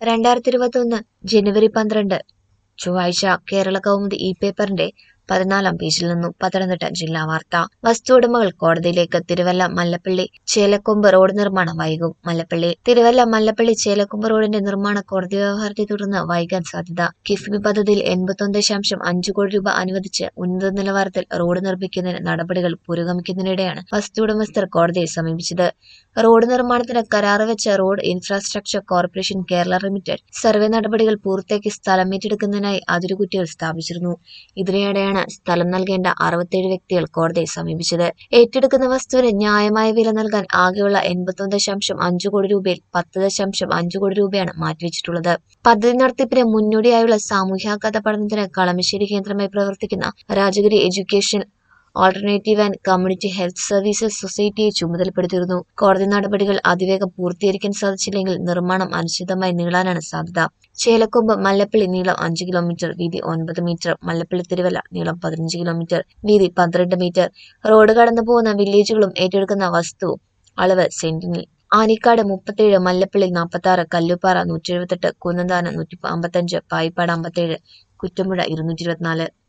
രണ്ടായിരത്തി ഇരുപത്തൊന്ന് ജനുവരി പന്ത്രണ്ട് ചൊവ്വാഴ്ച കേരള കൗമുദി ഇ പേപ്പറിന്റെ പതിനാലാം പേജിൽ നിന്നും പത്തനംതിട്ട ജില്ലാ വാർത്ത വസ്തുവുടമകൾ കോടതിയിലേക്ക് തിരുവല്ല മല്ലപ്പള്ളി ചേലക്കൊമ്പ് റോഡ് നിർമ്മാണം വൈകും മല്ലപ്പള്ളി തിരുവല്ല മല്ലപ്പള്ളി ചേലക്കൊമ്പ് റോഡിന്റെ നിർമ്മാണ കോടതി വ്യവഹാരത്തെ തുടർന്ന് വൈകാൻ സാധ്യത കിഫ്ബി പദ്ധതിയിൽ എൺപത്തൊന്ന് ദശാംശം അഞ്ച് കോടി രൂപ അനുവദിച്ച് ഉന്നത നിലവാരത്തിൽ റോഡ് നിർമ്മിക്കുന്നതിന് നടപടികൾ പുരോഗമിക്കുന്നതിനിടെയാണ് വസ്തുവുടമസ്ഥർ കോടതിയെ സമീപിച്ചത് റോഡ് നിർമ്മാണത്തിന് കരാറ് വെച്ച road infrastructure corporation Kerala limited survey നടപടികൾ പൂർത്തിയാക്കി സ്ഥലം ഏറ്റെടുക്കുന്നതിനായി അതിരുകുറ്റികൾ സ്ഥാപിച്ചിരുന്നു ഇതിനിടെയാണ് സ്ഥലം നൽകേണ്ട അറുപത്തേഴ് വ്യക്തികൾ കോടതിയെ സമീപിച്ചത് ഏറ്റെടുക്കുന്ന വസ്തുവിന് ന്യായമായ വില നൽകാൻ ആകെയുള്ള എൺപത്തൊന്ന് ദശാംശം അഞ്ച് കോടി രൂപയിൽ പത്ത് ദശാംശം അഞ്ച് കോടി രൂപയാണ് മാറ്റിവെച്ചിട്ടുള്ളത് പദ്ധതി നടത്തിപ്പിന് മുന്നോടിയായുള്ള സാമൂഹ്യാഘാത പഠനത്തിന് കളമശ്ശേരി കേന്ദ്രമായി പ്രവർത്തിക്കുന്ന Rajagiri education alternative and community health services സൊസൈറ്റിയെ ചുമതലപ്പെടുത്തിയിരുന്നു കോടതി നടപടികൾ അതിവേഗം പൂർത്തീകരിക്കാൻ സാധിച്ചില്ലെങ്കിൽ നിർമ്മാണം അനിശ്ചിതമായി നീളാനാണ് സാധ്യത ചേലക്കൊമ്പ് മല്ലപ്പള്ളി നീളം അഞ്ച് കിലോമീറ്റർ വീതി ഒൻപത് മീറ്റർ മല്ലപ്പള്ളി തിരുവല്ല നീളം പതിനഞ്ച് കിലോമീറ്റർ വീതി പന്ത്രണ്ട് മീറ്റർ റോഡ് കടന്നു പോകുന്ന വില്ലേജുകളും ഏറ്റെടുക്കുന്ന വസ്തു അളവ് സെന്റിനിൽ ആനിക്കാട് മുപ്പത്തേഴ് മല്ലപ്പള്ളി നാൽപ്പത്തി ആറ് കല്ലുപ്പാറ നൂറ്റി എഴുപത്തെട്ട് കുന്നന്താനം നൂറ്റി അമ്പത്തഞ്ച് പായിപ്പാട് അമ്പത്തേഴ് കുറ്റമ്പുഴ ഇരുന്നൂറ്റി ഇരുപത്തിനാല്